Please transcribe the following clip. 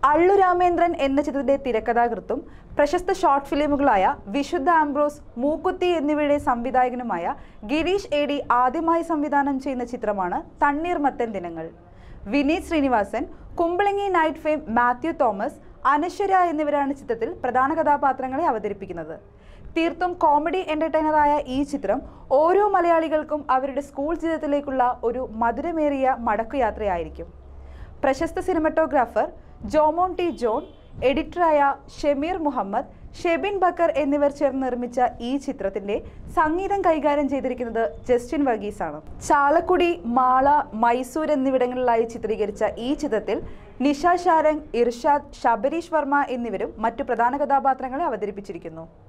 അള്ളു രാമേന്ദ്രൻ എന്ന ചിത്രത്തിന്റെ തിരക്കഥാകൃത്തും പ്രശസ്ത ഷോർട്ട് ഫിലിമുകളായ വിശുദ്ധ ആംബ്രോസ് മൂക്കുത്തി എന്നിവയുടെ സംവിധായകനുമായ ഗിരീഷ് എ ഡി ആദ്യമായി സംവിധാനം ചെയ്യുന്ന ചിത്രമാണ് തണ്ണീർമത്തൻ ദിനങ്ങൾ വിനീത് ശ്രീനിവാസൻ കുമ്പളങ്ങി നൈറ്റ് ഫെയിം മാത്യു തോമസ് അനശ്വര എന്നിവരാണ് ചിത്രത്തിൽ പ്രധാന കഥാപാത്രങ്ങളെ അവതരിപ്പിക്കുന്നത് തീർത്തും കോമഡി എന്റർടൈനറായ ഈ ചിത്രം ഓരോ മലയാളികൾക്കും അവരുടെ സ്കൂൾ ജീവിതത്തിലേക്കുള്ള ഒരു മധുരമേറിയ മടക്കുയാത്രയായിരിക്കും പ്രശസ്ത സിനിമറ്റോഗ്രാഫർ ജോമോൺ ടി ജോൺ എഡിറ്ററായ ഷെമീർ മുഹമ്മദ് ഷെബിൻ ബക്കർ എന്നിവർ ചേർന്ന് നിർമ്മിച്ച ഈ ചിത്രത്തിന്റെ സംഗീതം കൈകാര്യം ചെയ്തിരിക്കുന്നത് ജസ്റ്റിൻ വർഗീസ് ആണ് ചാലക്കുടി മാള മൈസൂർ എന്നിവിടങ്ങളിലായി ചിത്രീകരിച്ച ഈ ചിത്രത്തിൽ നിഷ ഷാരംഗ് ഇർഷാദ് ശബരീഷ് വർമ്മ എന്നിവരും മറ്റു പ്രധാന കഥാപാത്രങ്ങളെ അവതരിപ്പിച്ചിരിക്കുന്നു